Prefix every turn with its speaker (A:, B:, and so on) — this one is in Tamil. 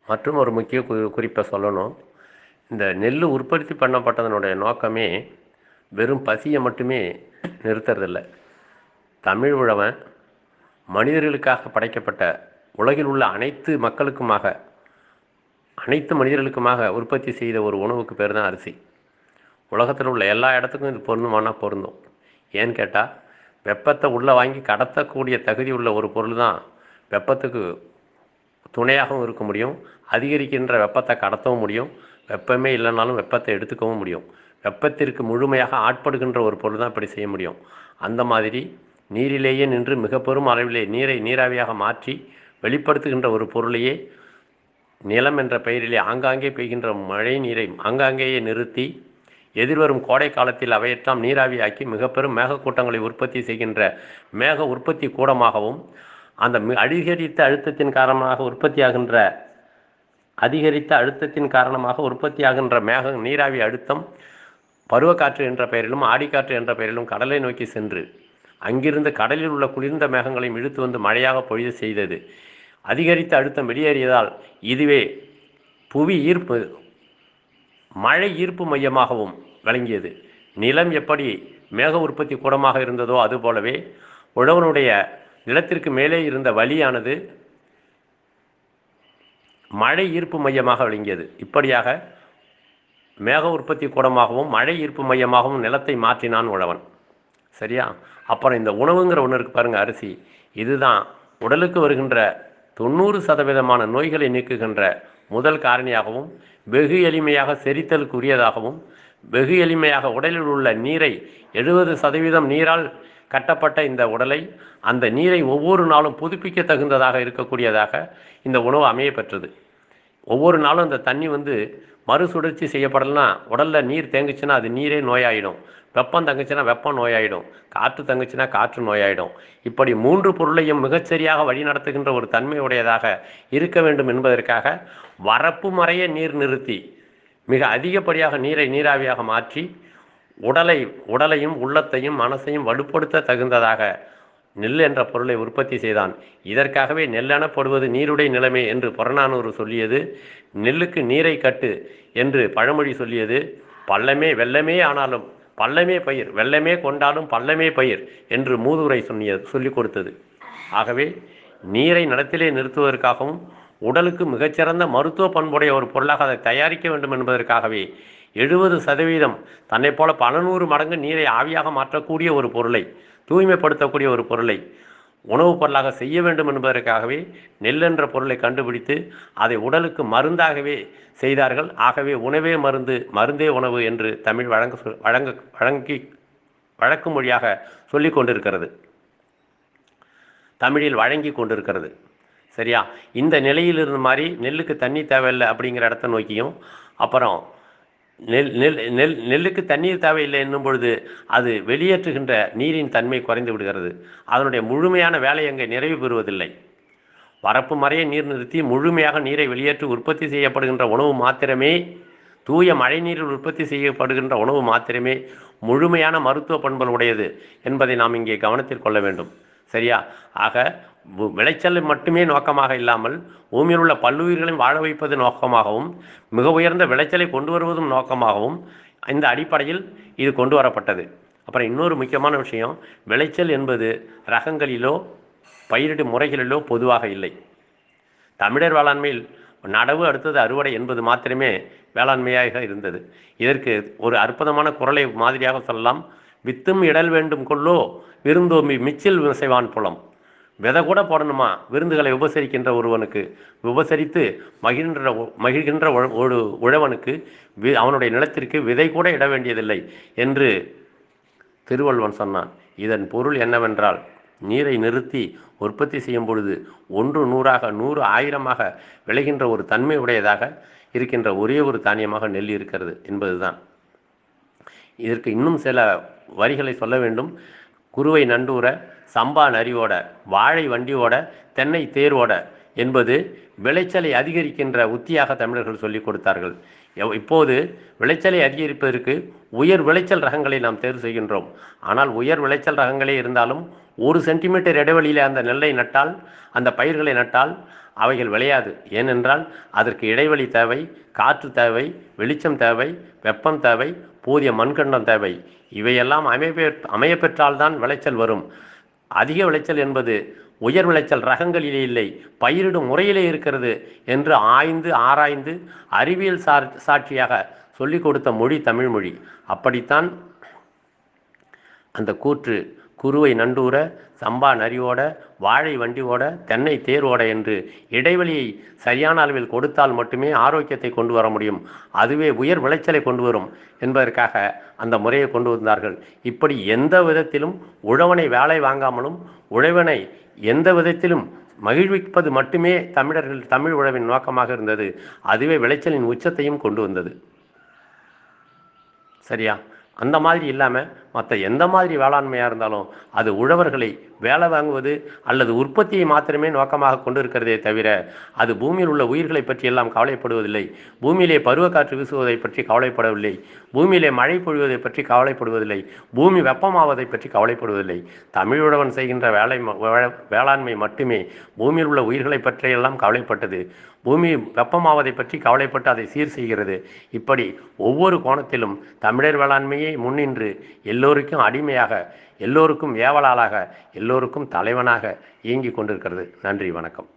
A: மற்றும் ஒரு முக்கிய கு குறிப்பை சொல்லணும் இந்த நெல் உற்பத்தி பண்ணப்பட்டதனுடைய நோக்கமே வெறும் பசியை மட்டுமே நிறுத்துறதில்ல தமிழ் உழவன் மனிதர்களுக்காக படைக்கப்பட்ட உலகில் உள்ள அனைத்து மக்களுக்குமாக அனைத்து மனிதர்களுக்குமாக உற்பத்தி செய்த ஒரு உணவுக்கு பேர் தான் அரிசி உலகத்தில் உள்ள எல்லா இடத்துக்கும் இது பொருந்துமானா பொருந்தும் ஏன்னு கேட்டால் வெப்பத்தை உள்ளே வாங்கி கடத்தக்கூடிய தகுதி உள்ள ஒரு பொருள் தான் வெப்பத்துக்கு துணையாகவும் இருக்க முடியும் அதிகரிக்கின்ற வெப்பத்தை கடத்தவும் முடியும் வெப்பமே இல்லைனாலும் வெப்பத்தை எடுத்துக்கவும் முடியும் வெப்பத்திற்கு முழுமையாக ஆட்படுகின்ற ஒரு பொருள் தான் இப்படி செய்ய முடியும் அந்த மாதிரி நீரிலேயே நின்று மிக பெரும் அளவிலே நீரை நீராவியாக மாற்றி வெளிப்படுத்துகின்ற ஒரு பொருளையே நிலம் என்ற பெயரிலே ஆங்காங்கே பெய்கின்ற மழை நீரை ஆங்காங்கேயே நிறுத்தி எதிர்வரும் கோடை காலத்தில் அவையெல்லாம் நீராவியாக்கி மிக பெரும் மேகக்கூட்டங்களை உற்பத்தி செய்கின்ற மேக உற்பத்தி கூடமாகவும் அந்த மி- அதிகரித்த அழுத்தத்தின் காரணமாக உற்பத்தியாகின்ற அதிகரித்த அழுத்தத்தின் காரணமாக உற்பத்தியாகின்ற மேக நீராவி அழுத்தம் பருவக்காற்று என்ற பெயரிலும் ஆடிக்காற்று என்ற பெயரிலும் கடலை நோக்கி சென்று அங்கிருந்து கடலில் உள்ள குளிர்ந்த மேகங்களையும் இழுத்து வந்து மழையாக பொழிய செய்தது அதிகரித்த அழுத்தம் வெளியேறியதால் இதுவே புவி ஈர்ப்பு மழை ஈர்ப்பு மையமாகவும் விளங்கியது நிலம் எப்படி மேக உற்பத்தி கூடமாக இருந்ததோ அதுபோலவே உழவனுடைய நிலத்திற்கு மேலே இருந்த வழியானது மழை ஈர்ப்பு மையமாக விளங்கியது இப்படியாக மேக உற்பத்தி கூடமாகவும் மழை ஈர்ப்பு மையமாகவும் நிலத்தை மாற்றினான் உழவன் சரியா அப்புறம் இந்த உணவுங்கிற ஒன்று இருக்கு பாருங்க அரிசி இதுதான் உடலுக்கு வருகின்ற தொண்ணூறு சதவீதமான நோய்களை நீக்குகின்ற முதல் காரணியாகவும் வெகு எளிமையாக செரித்தலுக்குரியதாகவும் வெகு எளிமையாக உடலில் உள்ள நீரை எழுபது சதவீதம் நீரால் கட்டப்பட்ட இந்த உடலை அந்த நீரை ஒவ்வொரு நாளும் புதுப்பிக்க தகுந்ததாக இருக்கக்கூடியதாக இந்த உணவு அமைய பெற்றது ஒவ்வொரு நாளும் அந்த தண்ணி வந்து மறுசுழற்சி செய்யப்படலைன்னா உடலில் நீர் தேங்குச்சுன்னா அது நீரே நோயாயிடும் வெப்பம் தங்குச்சுன்னா வெப்பம் நோயாயிடும் காற்று தங்குச்சுன்னா காற்று நோயாயிடும் இப்படி மூன்று பொருளையும் மிகச்சரியாக வழிநடத்துகின்ற ஒரு தன்மையுடையதாக இருக்க வேண்டும் என்பதற்காக வரப்பு மறைய நீர் நிறுத்தி மிக அதிகப்படியாக நீரை நீராவியாக மாற்றி உடலை உடலையும் உள்ளத்தையும் மனசையும் வலுப்படுத்த தகுந்ததாக நெல் என்ற பொருளை உற்பத்தி செய்தான் இதற்காகவே நெல்லெனப்படுவது நீருடை நிலைமை என்று புறநானூறு சொல்லியது நெல்லுக்கு நீரை கட்டு என்று பழமொழி சொல்லியது பள்ளமே வெள்ளமே ஆனாலும் பள்ளமே பயிர் வெள்ளமே கொண்டாலும் பள்ளமே பயிர் என்று மூதுரை சொன்னிய சொல்லிக் கொடுத்தது ஆகவே நீரை நிலத்திலே நிறுத்துவதற்காகவும் உடலுக்கு மிகச்சிறந்த மருத்துவ பண்புடைய ஒரு பொருளாக அதை தயாரிக்க வேண்டும் என்பதற்காகவே எழுபது சதவீதம் தன்னை போல பல நூறு மடங்கு நீரை ஆவியாக மாற்றக்கூடிய ஒரு பொருளை தூய்மைப்படுத்தக்கூடிய ஒரு பொருளை உணவுப் பொருளாக செய்ய வேண்டும் என்பதற்காகவே நெல் என்ற பொருளை கண்டுபிடித்து அதை உடலுக்கு மருந்தாகவே செய்தார்கள் ஆகவே உணவே மருந்து மருந்தே உணவு என்று தமிழ் வழங்க சொல்- வழங்க வழங்கி வழக்கு மொழியாக சொல்லிக் கொண்டிருக்கிறது தமிழில் வழங்கி கொண்டிருக்கிறது சரியா இந்த நிலையில் இருந்த மாதிரி நெல்லுக்கு தண்ணி தேவையில்லை அப்படிங்கிற இடத்த நோக்கியும் அப்புறம் நெல் நெல் நெல் நெல்லுக்கு தண்ணீர் தேவையில்லை என்னும் பொழுது அது வெளியேற்றுகின்ற நீரின் தன்மை குறைந்து விடுகிறது அதனுடைய முழுமையான வேலை அங்கே நிறைவு பெறுவதில்லை வரப்பு மறைய நீர் நிறுத்தி முழுமையாக நீரை வெளியேற்றி உற்பத்தி செய்யப்படுகின்ற உணவு மாத்திரமே தூய மழைநீரில் உற்பத்தி செய்யப்படுகின்ற உணவு மாத்திரமே முழுமையான மருத்துவ பண்புகள் உடையது என்பதை நாம் இங்கே கவனத்தில் கொள்ள வேண்டும் சரியா ஆக வு- விளைச்சல் மட்டுமே நோக்கமாக இல்லாமல் பூமியில் உள்ள பல்லுயிர்களையும் வாழ வைப்பது நோக்கமாகவும் மிக உயர்ந்த விளைச்சலை கொண்டு வருவதும் நோக்கமாகவும் இந்த அடிப்படையில் இது கொண்டு வரப்பட்டது அப்புறம் இன்னொரு முக்கியமான விஷயம் விளைச்சல் என்பது ரகங்களிலோ பயிரிடும் முறைகளிலோ பொதுவாக இல்லை தமிழர் வேளாண்மையில் நடவு அடுத்தது அறுவடை என்பது மாத்திரமே வேளாண்மையாக இருந்தது இதற்கு ஒரு அற்புதமான குரலை மாதிரியாக சொல்லலாம் வித்தும் இடல் வேண்டும் கொள்ளோ விருந்தோம்பி மிச்சில் விசைவான் புலம் விதை கூட போடணுமா விருந்துகளை உபசரிக்கின்ற ஒருவனுக்கு உபசரித்து மகிழ்கின்ற ஒ- மகிழ்கின்ற உழ- ஒரு உழவனுக்கு வி- அவனுடைய நிலத்திற்கு விதை கூட இட வேண்டியதில்லை என்று திருவள்ளுவன் சொன்னான் இதன் பொருள் என்னவென்றால் நீரை நிறுத்தி உற்பத்தி செய்யும் பொழுது ஒன்று நூறாக நூறு ஆயிரமாக விளைகின்ற ஒரு தன்மை உடையதாக இருக்கின்ற ஒரே ஒரு தானியமாக நெல் இருக்கிறது என்பதுதான் இதற்கு இன்னும் சில வரிகளை சொல்ல வேண்டும் குருவை நண்டூர சம்பா நரியோட வாழை வண்டியோட தென்னை தேரோட என்பது விளைச்சலை அதிகரிக்கின்ற உத்தியாக தமிழர்கள் சொல்லிக் கொடுத்தார்கள் எவ்- இப்போது விளைச்சலை அதிகரிப்பதற்கு உயர் விளைச்சல் ரகங்களை நாம் தேர்வு செய்கின்றோம் ஆனால் உயர் விளைச்சல் ரகங்களே இருந்தாலும் ஒரு சென்டிமீட்டர் இடைவெளியில் அந்த நெல்லை நட்டால் அந்த பயிர்களை நட்டால் அவைகள் விளையாது ஏனென்றால் அதற்கு இடைவெளி தேவை காற்று தேவை வெளிச்சம் தேவை வெப்பம் தேவை போதிய மண்கண்டம் தேவை இவையெல்லாம் அமைப்பெ அமையப்பெற்றால்தான் விளைச்சல் வரும் அதிக விளைச்சல் என்பது உயர் விளைச்சல் ரகங்களிலே இல்லை பயிரிடும் முறையிலே இருக்கிறது என்று ஆய்ந்து ஆராய்ந்து அறிவியல் சார் சாட்சியாக சொல்லிக் கொடுத்த மொழி தமிழ் மொழி அப்படித்தான் அந்த கூற்று குருவை நண்டூர சம்பா நரியோட வாழை வண்டியோட தென்னை தேரோட என்று இடைவெளியை சரியான அளவில் கொடுத்தால் மட்டுமே ஆரோக்கியத்தை கொண்டு வர முடியும் அதுவே உயர் விளைச்சலை கொண்டு வரும் என்பதற்காக அந்த முறையை கொண்டு வந்தார்கள் இப்படி எந்த விதத்திலும் உழவனை வேலை வாங்காமலும் உழவனை எந்த விதத்திலும் மகிழ்விப்பது மட்டுமே தமிழர்கள் தமிழ் உழவின் நோக்கமாக இருந்தது அதுவே விளைச்சலின் உச்சத்தையும் கொண்டு வந்தது சரியா அந்த மாதிரி இல்லாமல் மற்ற எந்த மாதிரி வேளாண்மையாக இருந்தாலும் அது உழவர்களை வேலை வாங்குவது அல்லது உற்பத்தியை மாத்திரமே நோக்கமாக கொண்டு இருக்கிறதே தவிர அது பூமியில் உள்ள உயிர்களை பற்றி எல்லாம் கவலைப்படுவதில்லை பூமியிலே பருவக்காற்று வீசுவதை பற்றி கவலைப்படவில்லை பூமியிலே மழை பொழிவதை பற்றி கவலைப்படுவதில்லை பூமி வெப்பமாவதை பற்றி கவலைப்படுவதில்லை தமிழுழவன் செய்கின்ற வேலை ம- வே- வேளாண்மை மட்டுமே பூமியில் உள்ள உயிர்களை பற்றியெல்லாம் கவலைப்பட்டது பூமி வெப்பமாவதை பற்றி கவலைப்பட்டு அதை சீர் செய்கிறது இப்படி ஒவ்வொரு கோணத்திலும் தமிழர் வேளாண்மையை முன்னின்று எல்லோருக்கும் அடிமையாக எல்லோருக்கும் ஏவலாளாக எல்லோருக்கும் தலைவனாக இயங்கிக் கொண்டிருக்கிறது நன்றி வணக்கம்